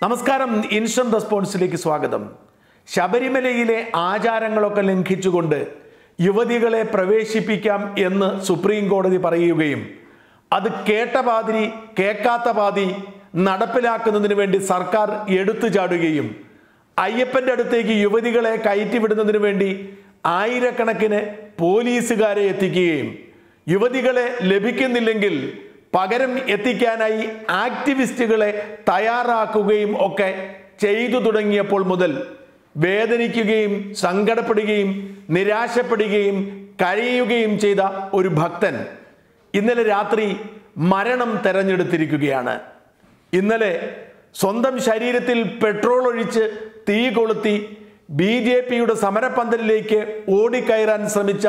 നമസ്കാരം ഇൻസ്റ്റന്റ് റെസ്പോൺസിലേക്ക് സ്വാഗതം ശബരിമലയിലെ ആചാരങ്ങളൊക്കെ ലംഘിച്ചുകൊണ്ട് യുവതികളെ പ്രവേശിപ്പിക്കാം എന്ന് സുപ്രീം കോടതി പറയുകയും അത് കേട്ട പാതിരി കേൾക്കാത്ത പാതി നടപ്പിലാക്കുന്നതിന് വേണ്ടി സർക്കാർ എടുത്തു ചാടുകയും അയ്യപ്പന്റെ അടുത്തേക്ക് യുവതികളെ കയറ്റിവിടുന്നതിന് വേണ്ടി ആയിരക്കണക്കിന് പോലീസുകാരെ എത്തിക്കുകയും യുവതികളെ ലഭിക്കുന്നില്ലെങ്കിൽ പകരം എത്തിക്കാനായി ആക്ടിവിസ്റ്റുകളെ തയ്യാറാക്കുകയും ഒക്കെ ചെയ്തു തുടങ്ങിയപ്പോൾ മുതൽ വേദനിക്കുകയും സങ്കടപ്പെടുകയും നിരാശപ്പെടുകയും കരയുകയും ചെയ്ത ഒരു ഭക്തൻ ഇന്നലെ രാത്രി മരണം തെരഞ്ഞെടുത്തിരിക്കുകയാണ് ഇന്നലെ സ്വന്തം ശരീരത്തിൽ പെട്രോൾ ഒഴിച്ച് തീ കൊളുത്തി ബി ജെ പിയുടെ സമരപ്പന്തലിലേക്ക് ഓടിക്കയറാൻ ശ്രമിച്ച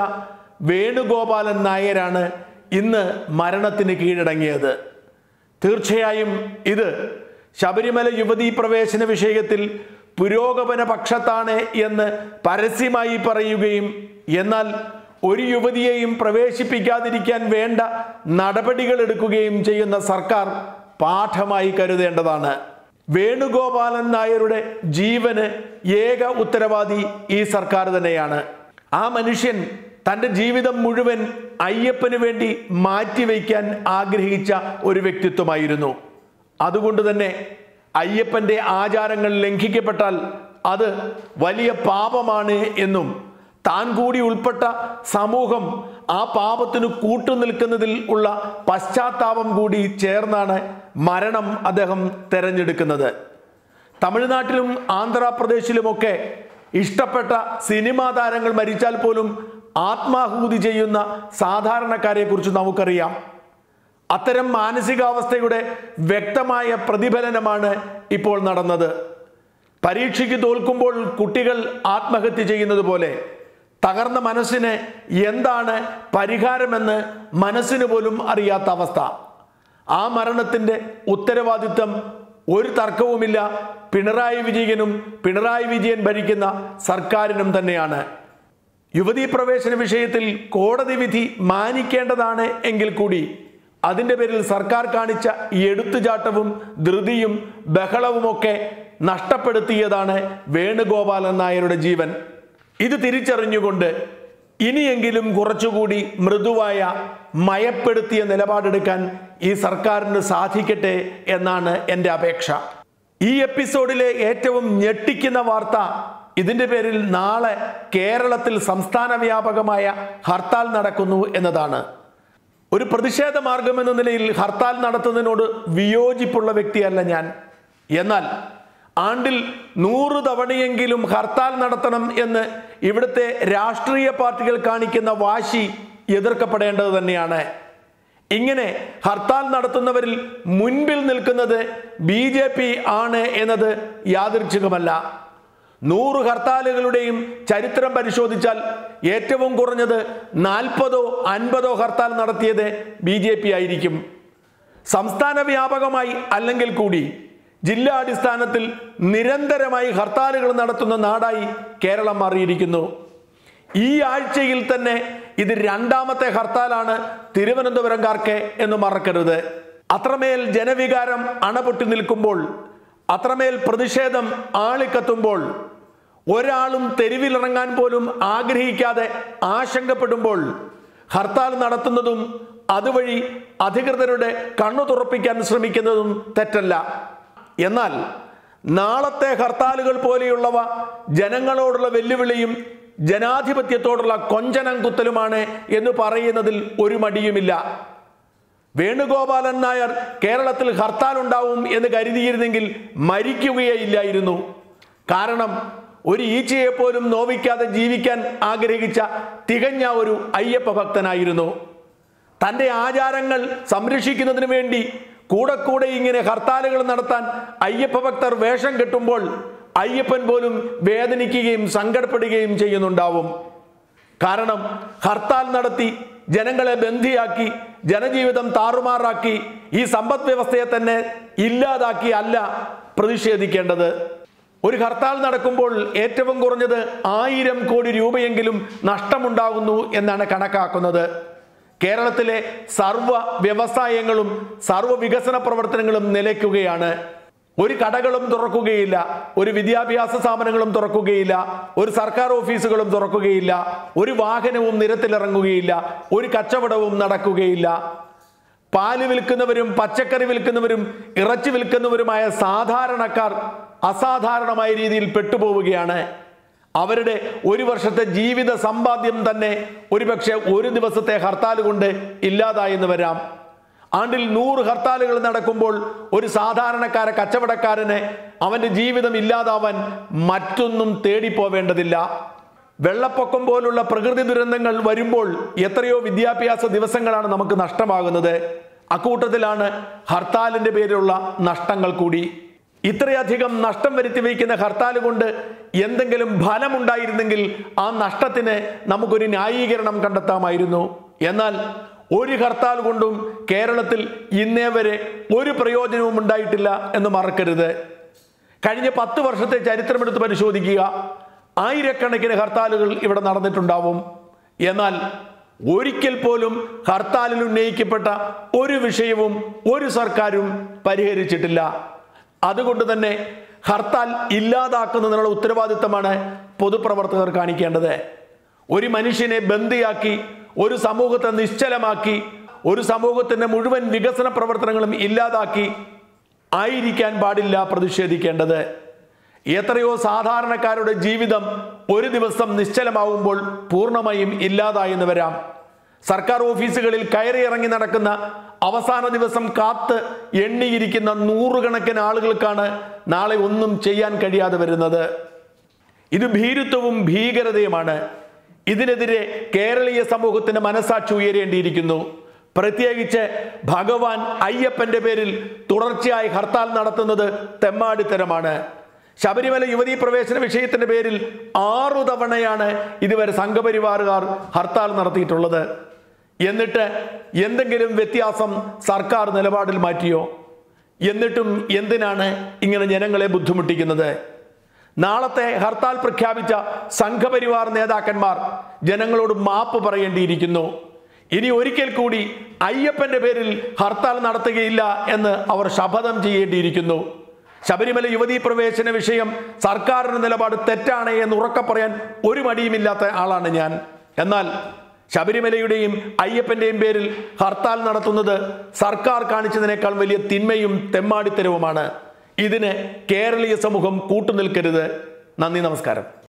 വേണുഗോപാലൻ നായരാണ് ഇന്ന് മരണത്തിന് കീഴടങ്ങിയത് തീർച്ചയായും ഇത് ശബരിമല യുവതീ പ്രവേശന വിഷയത്തിൽ പുരോഗമന പക്ഷത്താണ് എന്ന് പരസ്യമായി പറയുകയും എന്നാൽ ഒരു യുവതിയെയും പ്രവേശിപ്പിക്കാതിരിക്കാൻ വേണ്ട നടപടികൾ എടുക്കുകയും ചെയ്യുന്ന സർക്കാർ പാഠമായി കരുതേണ്ടതാണ് വേണുഗോപാലൻ നായരുടെ ജീവന് ഏക ഉത്തരവാദി ഈ സർക്കാർ തന്നെയാണ് ആ മനുഷ്യൻ തൻ്റെ ജീവിതം മുഴുവൻ അയ്യപ്പന് വേണ്ടി മാറ്റിവെക്കാൻ ആഗ്രഹിച്ച ഒരു വ്യക്തിത്വമായിരുന്നു അതുകൊണ്ട് തന്നെ അയ്യപ്പന്റെ ആചാരങ്ങൾ ലംഘിക്കപ്പെട്ടാൽ അത് വലിയ പാപമാണ് എന്നും താൻ കൂടി ഉൾപ്പെട്ട സമൂഹം ആ പാപത്തിന് കൂട്ടുനിൽക്കുന്നതിൽ ഉള്ള പശ്ചാത്താപം കൂടി ചേർന്നാണ് മരണം അദ്ദേഹം തെരഞ്ഞെടുക്കുന്നത് തമിഴ്നാട്ടിലും ആന്ധ്രാപ്രദേശിലുമൊക്കെ ഇഷ്ടപ്പെട്ട സിനിമാ താരങ്ങൾ മരിച്ചാൽ പോലും ആത്മാഹൂതി ചെയ്യുന്ന സാധാരണക്കാരെ കുറിച്ച് നമുക്കറിയാം അത്തരം മാനസികാവസ്ഥയുടെ വ്യക്തമായ പ്രതിഫലനമാണ് ഇപ്പോൾ നടന്നത് പരീക്ഷയ്ക്ക് തോൽക്കുമ്പോൾ കുട്ടികൾ ആത്മഹത്യ ചെയ്യുന്നത് പോലെ തകർന്ന മനസ്സിന് എന്താണ് പരിഹാരമെന്ന് മനസ്സിന് പോലും അറിയാത്ത അവസ്ഥ ആ മരണത്തിന്റെ ഉത്തരവാദിത്വം ഒരു തർക്കവുമില്ല പിണറായി വിജയനും പിണറായി വിജയൻ ഭരിക്കുന്ന സർക്കാരിനും തന്നെയാണ് യുവതീ പ്രവേശന വിഷയത്തിൽ കോടതി വിധി മാനിക്കേണ്ടതാണ് എങ്കിൽ കൂടി അതിന്റെ പേരിൽ സർക്കാർ കാണിച്ച എടുത്തുചാട്ടവും ധൃതിയും ബഹളവുമൊക്കെ നഷ്ടപ്പെടുത്തിയതാണ് വേണുഗോപാലൻ നായരുടെ ജീവൻ ഇത് തിരിച്ചറിഞ്ഞുകൊണ്ട് ഇനിയെങ്കിലും കുറച്ചുകൂടി മൃദുവായ മയപ്പെടുത്തിയ നിലപാടെടുക്കാൻ ഈ സർക്കാരിന് സാധിക്കട്ടെ എന്നാണ് എൻ്റെ അപേക്ഷ ഈ എപ്പിസോഡിലെ ഏറ്റവും ഞെട്ടിക്കുന്ന വാർത്ത ഇതിന്റെ പേരിൽ നാളെ കേരളത്തിൽ സംസ്ഥാന വ്യാപകമായ ഹർത്താൽ നടക്കുന്നു എന്നതാണ് ഒരു പ്രതിഷേധ മാർഗം എന്ന നിലയിൽ ഹർത്താൽ നടത്തുന്നതിനോട് വിയോജിപ്പുള്ള വ്യക്തിയല്ല ഞാൻ എന്നാൽ ആണ്ടിൽ നൂറ് തവണയെങ്കിലും ഹർത്താൽ നടത്തണം എന്ന് ഇവിടുത്തെ രാഷ്ട്രീയ പാർട്ടികൾ കാണിക്കുന്ന വാശി എതിർക്കപ്പെടേണ്ടത് തന്നെയാണ് ഇങ്ങനെ ഹർത്താൽ നടത്തുന്നവരിൽ മുൻപിൽ നിൽക്കുന്നത് ബി ജെ പി ആണ് എന്നത് യാദൃച്ഛികമല്ല നൂറ് ഹർത്താലുകളുടെയും ചരിത്രം പരിശോധിച്ചാൽ ഏറ്റവും കുറഞ്ഞത് നാൽപ്പതോ അൻപതോ ഹർത്താൽ നടത്തിയത് ബി ജെ പി ആയിരിക്കും സംസ്ഥാന വ്യാപകമായി അല്ലെങ്കിൽ കൂടി ജില്ലാ അടിസ്ഥാനത്തിൽ നിരന്തരമായി ഹർത്താലുകൾ നടത്തുന്ന നാടായി കേരളം മാറിയിരിക്കുന്നു ഈ ആഴ്ചയിൽ തന്നെ ഇത് രണ്ടാമത്തെ ഹർത്താലാണ് തിരുവനന്തപുരംകാർക്ക് എന്ന് മറക്കരുത് അത്രമേൽ ജനവികാരം അണപൊട്ടി നിൽക്കുമ്പോൾ അത്രമേൽ പ്രതിഷേധം ആളിക്കത്തുമ്പോൾ ഒരാളും തെരുവിലിറങ്ങാൻ പോലും ആഗ്രഹിക്കാതെ ആശങ്കപ്പെടുമ്പോൾ ഹർത്താൽ നടത്തുന്നതും അതുവഴി അധികൃതരുടെ കണ്ണു തുറപ്പിക്കാൻ ശ്രമിക്കുന്നതും തെറ്റല്ല എന്നാൽ നാളത്തെ ഹർത്താലുകൾ പോലെയുള്ളവ ജനങ്ങളോടുള്ള വെല്ലുവിളിയും ജനാധിപത്യത്തോടുള്ള കൊഞ്ചനം കുത്തലുമാണ് എന്ന് പറയുന്നതിൽ ഒരു മടിയുമില്ല വേണുഗോപാലൻ നായർ കേരളത്തിൽ ഹർത്താൽ ഉണ്ടാവും എന്ന് കരുതിയിരുന്നെങ്കിൽ മരിക്കുകയില്ലായിരുന്നു കാരണം ഒരു ഈച്ചയെ പോലും നോവിക്കാതെ ജീവിക്കാൻ ആഗ്രഹിച്ച തികഞ്ഞ ഒരു അയ്യപ്പ ഭക്തനായിരുന്നു തൻ്റെ ആചാരങ്ങൾ സംരക്ഷിക്കുന്നതിന് വേണ്ടി കൂടെ കൂടെ ഇങ്ങനെ ഹർത്താലുകൾ നടത്താൻ അയ്യപ്പ ഭക്തർ വേഷം കെട്ടുമ്പോൾ അയ്യപ്പൻ പോലും വേദനിക്കുകയും സങ്കടപ്പെടുകയും ചെയ്യുന്നുണ്ടാവും കാരണം ഹർത്താൽ നടത്തി ജനങ്ങളെ ബന്ധിയാക്കി ജനജീവിതം താറുമാറാക്കി ഈ സമ്പദ് വ്യവസ്ഥയെ തന്നെ ഇല്ലാതാക്കി അല്ല പ്രതിഷേധിക്കേണ്ടത് ഒരു ഹർത്താൽ നടക്കുമ്പോൾ ഏറ്റവും കുറഞ്ഞത് ആയിരം കോടി രൂപയെങ്കിലും നഷ്ടമുണ്ടാകുന്നു എന്നാണ് കണക്കാക്കുന്നത് കേരളത്തിലെ സർവ വ്യവസായങ്ങളും സർവ വികസന പ്രവർത്തനങ്ങളും നിലയ്ക്കുകയാണ് ഒരു കടകളും തുറക്കുകയില്ല ഒരു വിദ്യാഭ്യാസ സ്ഥാപനങ്ങളും തുറക്കുകയില്ല ഒരു സർക്കാർ ഓഫീസുകളും തുറക്കുകയില്ല ഒരു വാഹനവും നിരത്തിലിറങ്ങുകയില്ല ഒരു കച്ചവടവും നടക്കുകയില്ല പാല് വിൽക്കുന്നവരും പച്ചക്കറി വിൽക്കുന്നവരും ഇറച്ചി വിൽക്കുന്നവരുമായ സാധാരണക്കാർ അസാധാരണമായ രീതിയിൽ പെട്ടുപോവുകയാണ് അവരുടെ ഒരു വർഷത്തെ ജീവിത സമ്പാദ്യം തന്നെ ഒരുപക്ഷെ ഒരു ദിവസത്തെ ഹർത്താൽ കൊണ്ട് ഇല്ലാതായെന്ന് വരാം ആണ്ടിൽ നൂറ് ഹർത്താലുകൾ നടക്കുമ്പോൾ ഒരു സാധാരണക്കാര കച്ചവടക്കാരന് അവന്റെ ജീവിതം ഇല്ലാതാവാൻ മറ്റൊന്നും തേടിപ്പോവേണ്ടതില്ല വെള്ളപ്പൊക്കം പോലുള്ള പ്രകൃതി ദുരന്തങ്ങൾ വരുമ്പോൾ എത്രയോ വിദ്യാഭ്യാസ ദിവസങ്ങളാണ് നമുക്ക് നഷ്ടമാകുന്നത് അക്കൂട്ടത്തിലാണ് ഹർത്താലിന്റെ പേരിലുള്ള നഷ്ടങ്ങൾ കൂടി ഇത്രയധികം നഷ്ടം വരുത്തി വയ്ക്കുന്ന ഹർത്താൽ കൊണ്ട് എന്തെങ്കിലും ഫലമുണ്ടായിരുന്നെങ്കിൽ ആ നഷ്ടത്തിന് നമുക്കൊരു ന്യായീകരണം കണ്ടെത്താമായിരുന്നു എന്നാൽ ഒരു ഹർത്താൽ കൊണ്ടും കേരളത്തിൽ ഇന്നേ വരെ ഒരു പ്രയോജനവും ഉണ്ടായിട്ടില്ല എന്ന് മറക്കരുത് കഴിഞ്ഞ പത്ത് വർഷത്തെ ചരിത്രമെടുത്ത് പരിശോധിക്കുക ആയിരക്കണക്കിന് ഹർത്താലുകൾ ഇവിടെ നടന്നിട്ടുണ്ടാവും എന്നാൽ ഒരിക്കൽ പോലും ഹർത്താലിൽ ഉന്നയിക്കപ്പെട്ട ഒരു വിഷയവും ഒരു സർക്കാരും പരിഹരിച്ചിട്ടില്ല അതുകൊണ്ട് തന്നെ ഹർത്താൽ ഇല്ലാതാക്കുന്നതിനുള്ള ഉത്തരവാദിത്തമാണ് പൊതുപ്രവർത്തകർ കാണിക്കേണ്ടത് ഒരു മനുഷ്യനെ ബന്ദിയാക്കി ഒരു സമൂഹത്തെ നിശ്ചലമാക്കി ഒരു സമൂഹത്തിന്റെ മുഴുവൻ വികസന പ്രവർത്തനങ്ങളും ഇല്ലാതാക്കി ആയിരിക്കാൻ പാടില്ല പ്രതിഷേധിക്കേണ്ടത് എത്രയോ സാധാരണക്കാരുടെ ജീവിതം ഒരു ദിവസം നിശ്ചലമാവുമ്പോൾ പൂർണ്ണമായും ഇല്ലാതായെന്ന് വരാം സർക്കാർ ഓഫീസുകളിൽ കയറി ഇറങ്ങി നടക്കുന്ന അവസാന ദിവസം കാത്ത് എണ്ണിയിരിക്കുന്ന നൂറുകണക്കിന് ആളുകൾക്കാണ് നാളെ ഒന്നും ചെയ്യാൻ കഴിയാതെ വരുന്നത് ഇത് ഭീരുത്വവും ഭീകരതയുമാണ് ഇതിനെതിരെ കേരളീയ സമൂഹത്തിന്റെ മനസാക്ഷി ഉയരേണ്ടിയിരിക്കുന്നു പ്രത്യേകിച്ച് ഭഗവാൻ അയ്യപ്പന്റെ പേരിൽ തുടർച്ചയായി ഹർത്താൽ നടത്തുന്നത് തെമ്മാടിത്തരമാണ് ശബരിമല യുവതീ പ്രവേശന വിഷയത്തിന്റെ പേരിൽ ആറു തവണയാണ് ഇതുവരെ സംഘപരിവാറുകാർ ഹർത്താൽ നടത്തിയിട്ടുള്ളത് എന്നിട്ട് എന്തെങ്കിലും വ്യത്യാസം സർക്കാർ നിലപാടിൽ മാറ്റിയോ എന്നിട്ടും എന്തിനാണ് ഇങ്ങനെ ജനങ്ങളെ ബുദ്ധിമുട്ടിക്കുന്നത് നാളത്തെ ഹർത്താൽ പ്രഖ്യാപിച്ച സംഘപരിവാർ നേതാക്കന്മാർ ജനങ്ങളോട് മാപ്പ് പറയേണ്ടിയിരിക്കുന്നു ഇനി ഒരിക്കൽ കൂടി അയ്യപ്പന്റെ പേരിൽ ഹർത്താൽ നടത്തുകയില്ല എന്ന് അവർ ശപഥം ചെയ്യേണ്ടിയിരിക്കുന്നു ശബരിമല യുവതീ പ്രവേശന വിഷയം സർക്കാരിന്റെ നിലപാട് തെറ്റാണ് എന്ന് ഉറക്കെ പറയാൻ ഒരു മടിയുമില്ലാത്ത ആളാണ് ഞാൻ എന്നാൽ ശബരിമലയുടെയും അയ്യപ്പന്റെയും പേരിൽ ഹർത്താൽ നടത്തുന്നത് സർക്കാർ കാണിച്ചതിനേക്കാൾ വലിയ തിന്മയും തെമ്മാടിത്തരവുമാണ് ഇതിന് കേരളീയ സമൂഹം കൂട്ടുനിൽക്കരുത് നന്ദി നമസ്കാരം